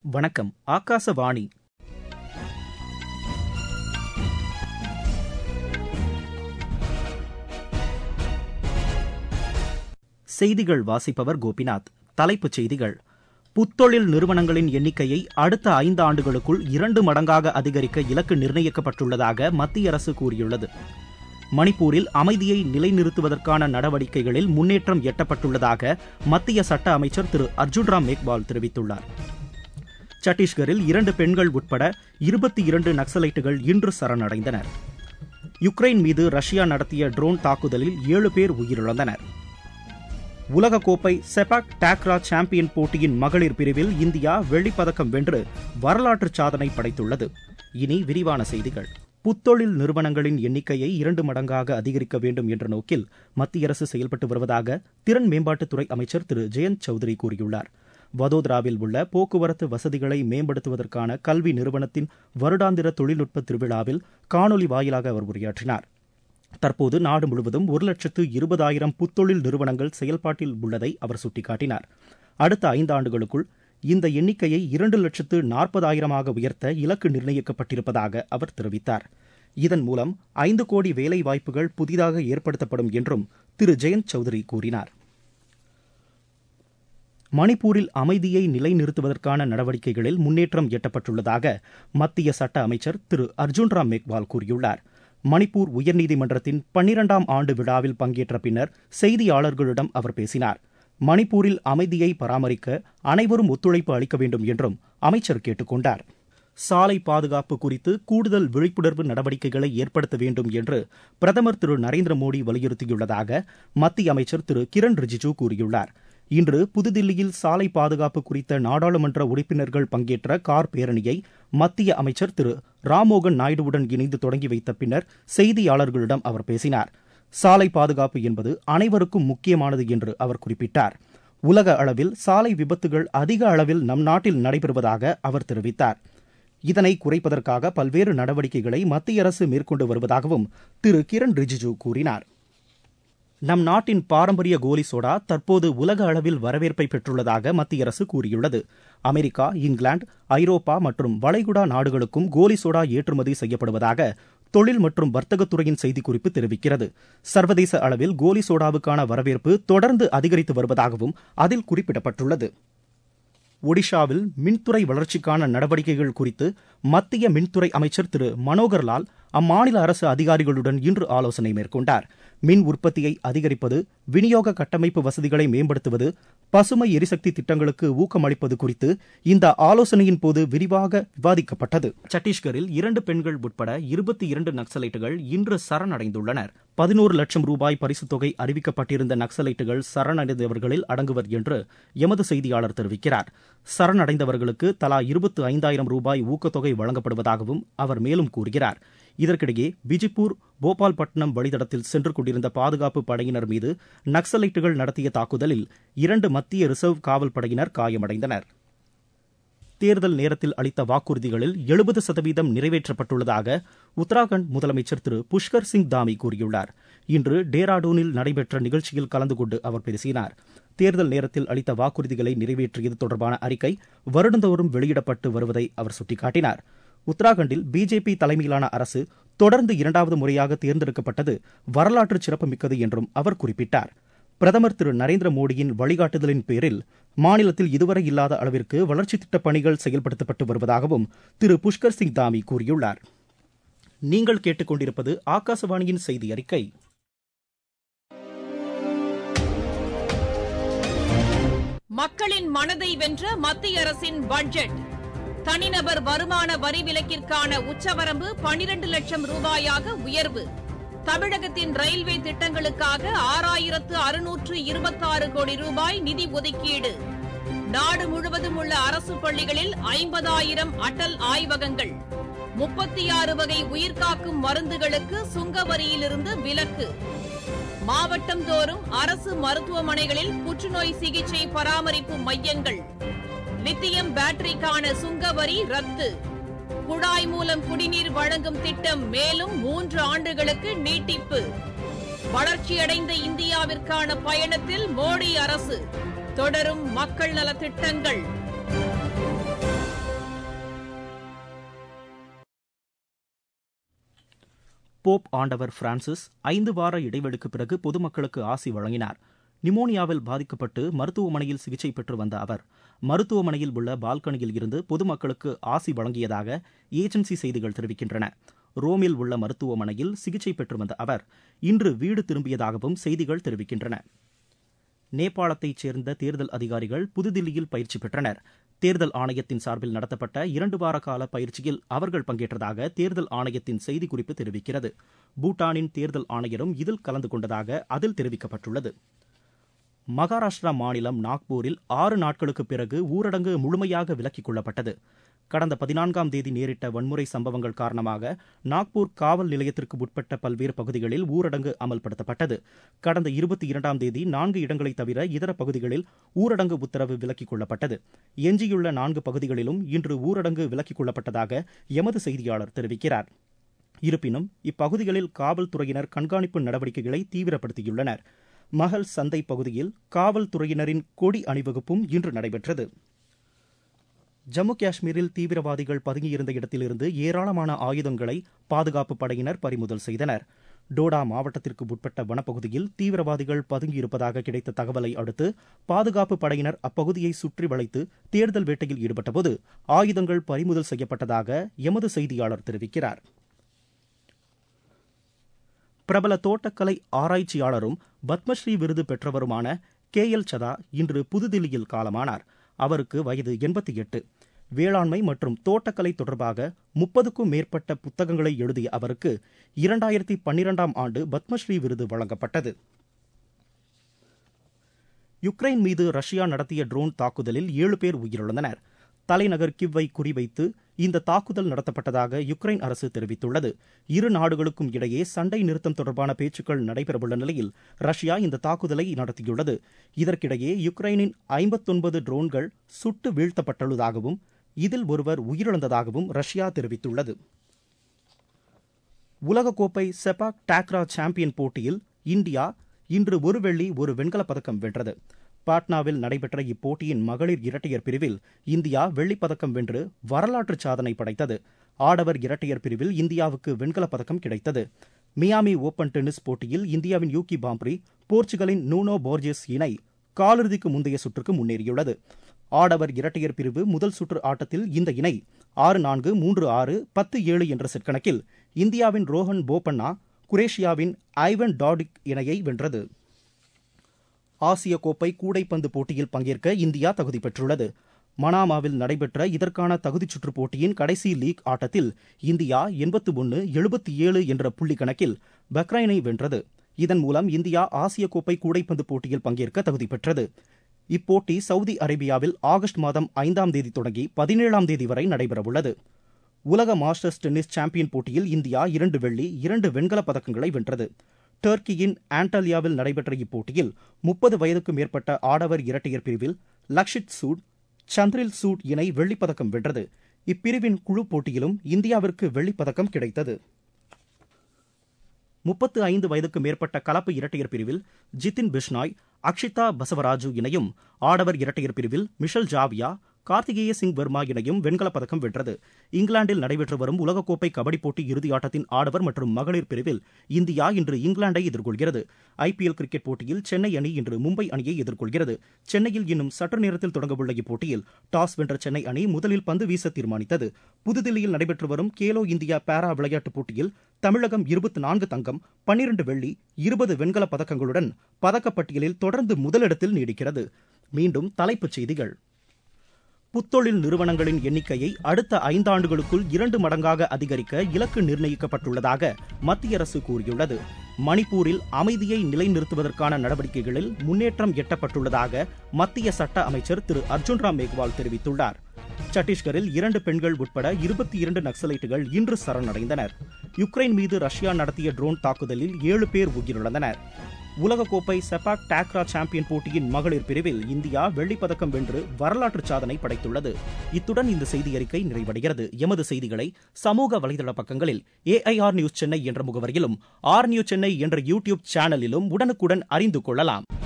வணக்கம் ஆகாசவாணி செய்திகள் வாசிப்பவர் கோபிநாத் தலைப்புச் செய்திகள் புத்தொழில் நிறுவனங்களின் எண்ணிக்கையை அடுத்த ஐந்து ஆண்டுகளுக்குள் இரண்டு மடங்காக அதிகரிக்க இலக்கு நிர்ணயிக்கப்பட்டுள்ளதாக மத்திய அரசு கூறியுள்ளது மணிப்பூரில் அமைதியை நிலைநிறுத்துவதற்கான நடவடிக்கைகளில் முன்னேற்றம் எட்டப்பட்டுள்ளதாக மத்திய சட்ட அமைச்சர் திரு அர்ஜுன் ராம் மேக்வால் தெரிவித்துள்ளார் சத்தீஸ்கரில் இரண்டு பெண்கள் உட்பட இருபத்தி இரண்டு நக்சலைட்டுகள் இன்று சரணடைந்தனர் யுக்ரைன் மீது ரஷ்யா நடத்திய ட்ரோன் தாக்குதலில் ஏழு பேர் உயிரிழந்தனர் உலகக்கோப்பை செபாக் டாக்ரா சாம்பியன் போட்டியின் மகளிர் பிரிவில் இந்தியா வெள்ளிப்பதக்கம் வென்று வரலாற்று சாதனை படைத்துள்ளது இனி விரிவான செய்திகள் புத்தொழில் நிறுவனங்களின் எண்ணிக்கையை இரண்டு மடங்காக அதிகரிக்க வேண்டும் என்ற நோக்கில் மத்திய அரசு செயல்பட்டு வருவதாக திறன் மேம்பாட்டுத்துறை அமைச்சர் திரு ஜெயந்த் சௌத்ரி கூறியுள்ளார் வதோதராவில் உள்ள போக்குவரத்து வசதிகளை மேம்படுத்துவதற்கான கல்வி நிறுவனத்தின் வருடாந்திர தொழில்நுட்ப திருவிழாவில் காணொலி வாயிலாக அவர் உரையாற்றினார் தற்போது நாடு முழுவதும் ஒரு லட்சத்து இருபதாயிரம் புத்தொழில் நிறுவனங்கள் செயல்பாட்டில் உள்ளதை அவர் சுட்டிக்காட்டினார் அடுத்த ஐந்தாண்டுகளுக்குள் இந்த எண்ணிக்கையை இரண்டு லட்சத்து நாற்பதாயிரமாக உயர்த்த இலக்கு நிர்ணயிக்கப்பட்டிருப்பதாக அவர் தெரிவித்தார் இதன் மூலம் ஐந்து கோடி வேலை வாய்ப்புகள் புதிதாக ஏற்படுத்தப்படும் என்றும் திரு ஜெயந்த் சௌத்ரி கூறினார் மணிப்பூரில் அமைதியை நிலைநிறுத்துவதற்கான நடவடிக்கைகளில் முன்னேற்றம் எட்டப்பட்டுள்ளதாக மத்திய சட்ட அமைச்சர் திரு அர்ஜுன் ராம் மேக்வால் கூறியுள்ளார் மணிப்பூர் உயர்நீதிமன்றத்தின் பன்னிரண்டாம் ஆண்டு விழாவில் பங்கேற்ற பின்னர் செய்தியாளர்களிடம் அவர் பேசினார் மணிப்பூரில் அமைதியை பராமரிக்க அனைவரும் ஒத்துழைப்பு அளிக்க வேண்டும் என்றும் அமைச்சர் கேட்டுக் கொண்டார் சாலை பாதுகாப்பு குறித்து கூடுதல் விழிப்புணர்வு நடவடிக்கைகளை ஏற்படுத்த வேண்டும் என்று பிரதமர் திரு நரேந்திர மோடி வலியுறுத்தியுள்ளதாக மத்திய அமைச்சர் திரு கிரண் ரிஜிஜூ கூறியுள்ளார் இன்று புதுதில்லியில் சாலை பாதுகாப்பு குறித்த நாடாளுமன்ற உறுப்பினர்கள் பங்கேற்ற கார் பேரணியை மத்திய அமைச்சர் திரு ராம்மோகன் நாயுடுவுடன் இணைந்து தொடங்கி வைத்த பின்னர் செய்தியாளர்களிடம் அவர் பேசினார் சாலை பாதுகாப்பு என்பது அனைவருக்கும் முக்கியமானது என்று அவர் குறிப்பிட்டார் உலக அளவில் சாலை விபத்துகள் அதிக அளவில் நம் நாட்டில் நடைபெறுவதாக அவர் தெரிவித்தார் இதனை குறைப்பதற்காக பல்வேறு நடவடிக்கைகளை மத்திய அரசு மேற்கொண்டு வருவதாகவும் திரு கிரண் ரிஜிஜூ கூறினார் நம் நாட்டின் பாரம்பரிய கோலி சோடா தற்போது உலக அளவில் வரவேற்பை பெற்றுள்ளதாக மத்திய அரசு கூறியுள்ளது அமெரிக்கா இங்கிலாந்து ஐரோப்பா மற்றும் வளைகுடா நாடுகளுக்கும் கோலி சோடா ஏற்றுமதி செய்யப்படுவதாக தொழில் மற்றும் வர்த்தகத்துறையின் செய்திக்குறிப்பு தெரிவிக்கிறது சர்வதேச அளவில் கோலி சோடாவுக்கான வரவேற்பு தொடர்ந்து அதிகரித்து வருவதாகவும் அதில் குறிப்பிடப்பட்டுள்ளது ஒடிஷாவில் மின்துறை வளர்ச்சிக்கான நடவடிக்கைகள் குறித்து மத்திய மின்துறை அமைச்சர் திரு மனோகர் லால் அம்மாநில அரசு அதிகாரிகளுடன் இன்று ஆலோசனை மேற்கொண்டார் மின் உற்பத்தியை அதிகரிப்பது விநியோக கட்டமைப்பு வசதிகளை மேம்படுத்துவது பசுமை எரிசக்தி திட்டங்களுக்கு ஊக்கமளிப்பது குறித்து இந்த ஆலோசனையின் போது விரிவாக விவாதிக்கப்பட்டது சத்தீஸ்கரில் இரண்டு பெண்கள் உட்பட இருபத்தி இரண்டு நக்சலைட்டுகள் இன்று சரணடைந்துள்ளனர் பதினோரு லட்சம் ரூபாய் பரிசுத் தொகை அறிவிக்கப்பட்டிருந்த நக்சலைட்டுகள் சரணடைந்தவர்களில் அடங்குவர் என்று எமது செய்தியாளர் தெரிவிக்கிறார் சரணடைந்தவர்களுக்கு தலா இருபத்து ஐந்தாயிரம் ரூபாய் ஊக்கத்தொகை வழங்கப்படுவதாகவும் அவர் மேலும் கூறுகிறார் இதற்கிடையே பிஜிப்பூர் போபால்பட்டினம் வழித்தடத்தில் சென்று கொண்டிருந்த பாதுகாப்பு படையினர் மீது நக்சலைட்டுகள் நடத்திய தாக்குதலில் இரண்டு மத்திய ரிசர்வ் காவல் படையினர் காயமடைந்தனர் தேர்தல் நேரத்தில் அளித்த வாக்குறுதிகளில் எழுபது சதவீதம் நிறைவேற்றப்பட்டுள்ளதாக உத்தராகண்ட் முதலமைச்சர் திரு புஷ்கர் சிங் தாமி கூறியுள்ளார் இன்று டேராடூனில் நடைபெற்ற நிகழ்ச்சியில் கலந்து கொண்டு அவர் பேசினார் தேர்தல் நேரத்தில் அளித்த வாக்குறுதிகளை நிறைவேற்றியது தொடர்பான அறிக்கை வருடந்தோறும் வெளியிடப்பட்டு வருவதை அவர் சுட்டிக்காட்டினார் உத்தராகண்டில் பிஜேபி தலைமையிலான அரசு தொடர்ந்து இரண்டாவது முறையாக தேர்ந்தெடுக்கப்பட்டது வரலாற்று சிறப்புமிக்கது என்றும் அவர் குறிப்பிட்டார் பிரதமர் திரு நரேந்திர மோடியின் வழிகாட்டுதலின் பேரில் மாநிலத்தில் இதுவரை இல்லாத அளவிற்கு வளர்ச்சித் திட்டப் பணிகள் செயல்படுத்தப்பட்டு வருவதாகவும் திரு புஷ்கர் சிங் தாமி கூறியுள்ளார் நீங்கள் கேட்டுக்கொண்டிருப்பது ஆகாசவாணியின் செய்தி அறிக்கை மக்களின் மனதை வென்ற மத்திய அரசின் பட்ஜெட் தனிநபர் வருமான வரி விலக்கிற்கான உச்சவரம்பு பனிரண்டு லட்சம் ரூபாயாக உயர்வு தமிழகத்தின் ரயில்வே திட்டங்களுக்காக ஆறாயிரத்து அறுநூற்று இருபத்தாறு கோடி ரூபாய் நிதி ஒதுக்கீடு நாடு முழுவதும் உள்ள அரசு பள்ளிகளில் ஐம்பதாயிரம் அடல் ஆய்வகங்கள் முப்பத்தி ஆறு வகை உயிர்காக்கும் மருந்துகளுக்கு சுங்க வரியிலிருந்து விலக்கு மாவட்டம் தோறும் அரசு மருத்துவமனைகளில் புற்றுநோய் சிகிச்சை பராமரிப்பு மையங்கள் லித்தியம் பேட்டரிக்கான சுங்க வரி ரத்து குழாய் மூலம் குடிநீர் வழங்கும் திட்டம் மேலும் மூன்று ஆண்டுகளுக்கு நீட்டிப்பு வளர்ச்சியடைந்த இந்தியாவிற்கான பயணத்தில் மோடி அரசு தொடரும் மக்கள் நலத் திட்டங்கள் போப் ஆண்டவர் பிரான்சிஸ் ஐந்து வார இடைவெளிக்கு பிறகு பொதுமக்களுக்கு ஆசி வழங்கினார் நிமோனியாவில் பாதிக்கப்பட்டு மருத்துவமனையில் சிகிச்சை பெற்று வந்த அவர் மருத்துவமனையில் உள்ள பால்கனியில் இருந்து பொதுமக்களுக்கு ஆசி வழங்கியதாக ஏஜென்சி செய்திகள் தெரிவிக்கின்றன ரோமில் உள்ள மருத்துவமனையில் சிகிச்சை பெற்று வந்த அவர் இன்று வீடு திரும்பியதாகவும் செய்திகள் தெரிவிக்கின்றன நேபாளத்தைச் சேர்ந்த தேர்தல் அதிகாரிகள் புதுதில்லியில் பயிற்சி பெற்றனர் தேர்தல் ஆணையத்தின் சார்பில் நடத்தப்பட்ட இரண்டு வார கால பயிற்சியில் அவர்கள் பங்கேற்றதாக தேர்தல் ஆணையத்தின் செய்திக்குறிப்பு தெரிவிக்கிறது பூட்டானின் தேர்தல் ஆணையரும் இதில் கலந்து கொண்டதாக அதில் தெரிவிக்கப்பட்டுள்ளது மகாராஷ்டிரா மாநிலம் நாக்பூரில் ஆறு நாட்களுக்கு பிறகு ஊரடங்கு முழுமையாக விலக்கிக் கொள்ளப்பட்டது கடந்த பதினான்காம் தேதி நேரிட்ட வன்முறை சம்பவங்கள் காரணமாக நாக்பூர் காவல் நிலையத்திற்கு உட்பட்ட பல்வேறு பகுதிகளில் ஊரடங்கு அமல்படுத்தப்பட்டது கடந்த இருபத்தி இரண்டாம் தேதி நான்கு இடங்களை தவிர இதர பகுதிகளில் ஊரடங்கு உத்தரவு விலக்கிக் கொள்ளப்பட்டது எஞ்சியுள்ள நான்கு பகுதிகளிலும் இன்று ஊரடங்கு விலக்கிக் கொள்ளப்பட்டதாக எமது செய்தியாளர் தெரிவிக்கிறார் இருப்பினும் இப்பகுதிகளில் காவல்துறையினர் கண்காணிப்பு நடவடிக்கைகளை தீவிரப்படுத்தியுள்ளனர் மகள் சந்தை பகுதியில் காவல்துறையினரின் கொடி அணிவகுப்பும் இன்று நடைபெற்றது ஜம்மு காஷ்மீரில் தீவிரவாதிகள் பதுங்கியிருந்த இடத்திலிருந்து ஏராளமான ஆயுதங்களை பாதுகாப்பு படையினர் பறிமுதல் செய்தனர் டோடா மாவட்டத்திற்கு உட்பட்ட வனப்பகுதியில் தீவிரவாதிகள் பதுங்கியிருப்பதாக கிடைத்த தகவலை அடுத்து பாதுகாப்பு படையினர் அப்பகுதியை சுற்றி வளைத்து தேடுதல் வேட்டையில் ஈடுபட்டபோது ஆயுதங்கள் பறிமுதல் செய்யப்பட்டதாக எமது செய்தியாளர் தெரிவிக்கிறார் பிரபல தோட்டக்கலை ஆராய்ச்சியாளரும் பத்மஸ்ரீ விருது பெற்றவருமான கே எல் சதா இன்று புதுதில்லியில் காலமானார் அவருக்கு வயது எண்பத்தி எட்டு வேளாண்மை மற்றும் தோட்டக்கலை தொடர்பாக முப்பதுக்கும் மேற்பட்ட புத்தகங்களை எழுதிய அவருக்கு இரண்டாயிரத்தி பன்னிரெண்டாம் ஆண்டு பத்மஸ்ரீ விருது வழங்கப்பட்டது யுக்ரைன் மீது ரஷ்யா நடத்திய ட்ரோன் தாக்குதலில் ஏழு பேர் உயிரிழந்தனர் தலைநகர் கிவ்வை குறிவைத்து இந்த தாக்குதல் நடத்தப்பட்டதாக யுக்ரைன் அரசு தெரிவித்துள்ளது இரு நாடுகளுக்கும் இடையே சண்டை நிறுத்தம் தொடர்பான பேச்சுக்கள் நடைபெறவுள்ள நிலையில் ரஷ்யா இந்த தாக்குதலை நடத்தியுள்ளது இதற்கிடையே யுக்ரைனின் ஐம்பத்தொன்பது ட்ரோன்கள் சுட்டு வீழ்த்தப்பட்டுள்ளதாகவும் இதில் ஒருவர் உயிரிழந்ததாகவும் ரஷ்யா தெரிவித்துள்ளது உலகக்கோப்பை செபாக் டாக்ரா சாம்பியன் போட்டியில் இந்தியா இன்று ஒரு வெள்ளி ஒரு வெண்கலப் பதக்கம் வென்றது பாட்னாவில் நடைபெற்ற இப்போட்டியின் மகளிர் இரட்டையர் பிரிவில் இந்தியா வெள்ளிப்பதக்கம் வென்று வரலாற்று சாதனை படைத்தது ஆடவர் இரட்டையர் பிரிவில் இந்தியாவுக்கு வெண்கலப் பதக்கம் கிடைத்தது மியாமி ஓபன் டென்னிஸ் போட்டியில் இந்தியாவின் யூகி பாம்ப்ரி போர்ச்சுகலின் நூனோ போர்ஜெஸ் இணை காலிறுதிக்கு முந்தைய சுற்றுக்கு முன்னேறியுள்ளது ஆடவர் இரட்டையர் பிரிவு முதல் சுற்று ஆட்டத்தில் இந்த இணை ஆறு நான்கு மூன்று ஆறு பத்து ஏழு என்ற செட் கணக்கில் இந்தியாவின் ரோஹன் போபண்ணா குரேஷியாவின் ஐவன் டாடிக் இணையை வென்றது ஆசிய கோப்பை கூடைப்பந்து போட்டியில் பங்கேற்க இந்தியா தகுதி பெற்றுள்ளது மனாமாவில் நடைபெற்ற இதற்கான தகுதிச் சுற்றுப் போட்டியின் கடைசி லீக் ஆட்டத்தில் இந்தியா எண்பத்து ஒன்று எழுபத்தி ஏழு என்ற புள்ளி கணக்கில் பக்ரைனை வென்றது இதன் மூலம் இந்தியா ஆசிய கோப்பை கூடைப்பந்து போட்டியில் பங்கேற்க தகுதி பெற்றது இப்போட்டி சவுதி அரேபியாவில் ஆகஸ்ட் மாதம் ஐந்தாம் தேதி தொடங்கி பதினேழாம் தேதி வரை நடைபெறவுள்ளது உலக மாஸ்டர்ஸ் டென்னிஸ் சாம்பியன் போட்டியில் இந்தியா இரண்டு வெள்ளி இரண்டு வெண்கலப் பதக்கங்களை வென்றது டர்க்கியின் ஆண்டலியாவில் நடைபெற்ற இப்போட்டியில் முப்பது வயதுக்கு மேற்பட்ட ஆடவர் இரட்டையர் பிரிவில் லக்ஷித் சூட் சந்திரில் சூட் இணை வெள்ளிப்பதக்கம் வென்றது இப்பிரிவின் குழு போட்டியிலும் இந்தியாவிற்கு வெள்ளிப்பதக்கம் கிடைத்தது முப்பத்து ஐந்து வயதுக்கு மேற்பட்ட கலப்பு இரட்டையர் பிரிவில் ஜிதின் பிஷ்னாய் அக்ஷிதா பசவராஜு இணையும் ஆடவர் இரட்டையர் பிரிவில் மிஷல் ஜாவியா கார்த்திகேய சிங் வர்மா இணையும் வெண்கலப் பதக்கம் வென்றது இங்கிலாந்தில் நடைபெற்று வரும் உலகக்கோப்பை கபடி போட்டி இறுதியாட்டத்தின் ஆடவர் மற்றும் மகளிர் பிரிவில் இந்தியா இன்று இங்கிலாந்தை எதிர்கொள்கிறது ஐபிஎல் கிரிக்கெட் போட்டியில் சென்னை அணி இன்று மும்பை அணியை எதிர்கொள்கிறது சென்னையில் இன்னும் சற்று நேரத்தில் தொடங்கவுள்ள இப்போட்டியில் டாஸ் வென்ற சென்னை அணி முதலில் பந்து வீச தீர்மானித்தது புதுதில்லியில் நடைபெற்று வரும் கேலோ இந்தியா பாரா விளையாட்டுப் போட்டியில் தமிழகம் இருபத்தி நான்கு தங்கம் பன்னிரண்டு வெள்ளி இருபது வெண்கலப் பதக்கங்களுடன் பதக்கப்பட்டியலில் தொடர்ந்து முதலிடத்தில் நீடிக்கிறது மீண்டும் தலைப்புச் செய்திகள் புத்தொழில் நிறுவனங்களின் எண்ணிக்கையை அடுத்த ஐந்தாண்டுகளுக்குள் இரண்டு மடங்காக அதிகரிக்க இலக்கு நிர்ணயிக்கப்பட்டுள்ளதாக மத்திய அரசு கூறியுள்ளது மணிப்பூரில் அமைதியை நிலைநிறுத்துவதற்கான நடவடிக்கைகளில் முன்னேற்றம் எட்டப்பட்டுள்ளதாக மத்திய சட்ட அமைச்சர் திரு அர்ஜுன் ராம் மேக்வால் தெரிவித்துள்ளார் சத்தீஸ்கரில் இரண்டு பெண்கள் உட்பட இருபத்தி இரண்டு நக்சலைட்டுகள் இன்று சரணடைந்தனர் யுக்ரைன் மீது ரஷ்யா நடத்திய ட்ரோன் தாக்குதலில் ஏழு பேர் உயிரிழந்தனர் உலகக்கோப்பை செபாக் டாக்ரா சாம்பியன் போட்டியின் மகளிர் பிரிவில் இந்தியா வெள்ளிப்பதக்கம் வென்று வரலாற்று சாதனை படைத்துள்ளது இத்துடன் இந்த செய்தி அறிக்கை நிறைவடைகிறது எமது செய்திகளை சமூக வலைதள பக்கங்களில் ஏஐஆர் நியூஸ் சென்னை என்ற முகவரியிலும் ஆர் நியூஸ் சென்னை என்ற யூடியூப் சேனலிலும் உடனுக்குடன் அறிந்து கொள்ளலாம்